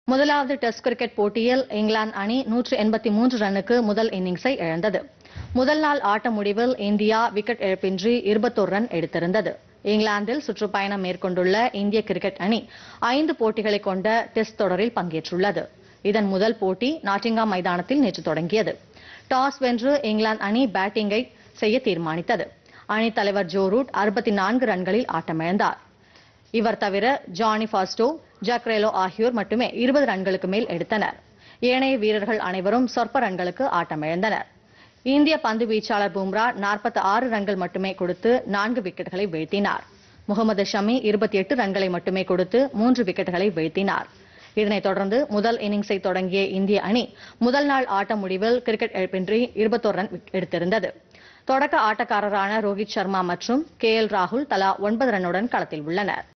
முதலாவது test cricket போட்டியில் இங்கிலாந்து அணி நூற்று எண்பத்தி மூன்று ரன்னுக்கு முதல் இன்னிங்ஸை இழந்தது முதல் நாள் ஆட்ட முடிவில் இந்தியா விக்கெட் இழப்பின்றி இருபத்தோரு ரன் எடுத்திருந்தது இங்கிலாந்தில் சுற்றுப்பயணம் மேற்கொண்டுள்ள இந்திய கிரிக்கெட் அணி ஐந்து போட்டிகளை கொண்ட டெஸ்ட் தொடரில் பங்கேற்றுள்ளது இதன் முதல் போட்டி நாட்டிங்காம் மைதானத்தில் நேற்று தொடங்கியது டாஸ் வென்று இங்கிலாந்து அணி பேட்டிங்கை செய்ய தீர்மானித்தது அணித் தலைவர் ஜோ ரூட் அறுபத்தி நான்கு ரன்களில் ஆட்டமிழந்தார் இவர் தவிர ஜானி ஃபாஸ்டோ ஜக்ரேலோ ஆகியோர் மட்டுமே இருபது ரன்களுக்கு மேல் எடுத்தனர் ஏனைய வீரர்கள் அனைவரும் சொற்ப ரன்களுக்கு ஆட்டமிழந்தனர் இந்திய பந்து வீச்சாளர் பும்ரா 46 ஆறு ரன்கள் மட்டுமே கொடுத்து நான்கு விக்கெட்டுகளை வீழ்த்தினார் முகமது ஷமி 28 ரன்களை மட்டுமே கொடுத்து மூன்று விக்கெட்டுகளை வீழ்த்தினார் இதனைத் தொடர்ந்து முதல் இன்னிங்ஸை தொடங்கிய இந்திய அணி முதல் நாள் ஆட்ட முடிவில் கிரிக்கெட் இழப்பின்றி 21 ரன் எடுத்திருந்தது தொடக்க ஆட்டக்காரரான ரோஹித் சர்மா மற்றும் கே எல் ராகுல் தலா ஒன்பது ரன்னுடன் களத்தில் உள்ளனர்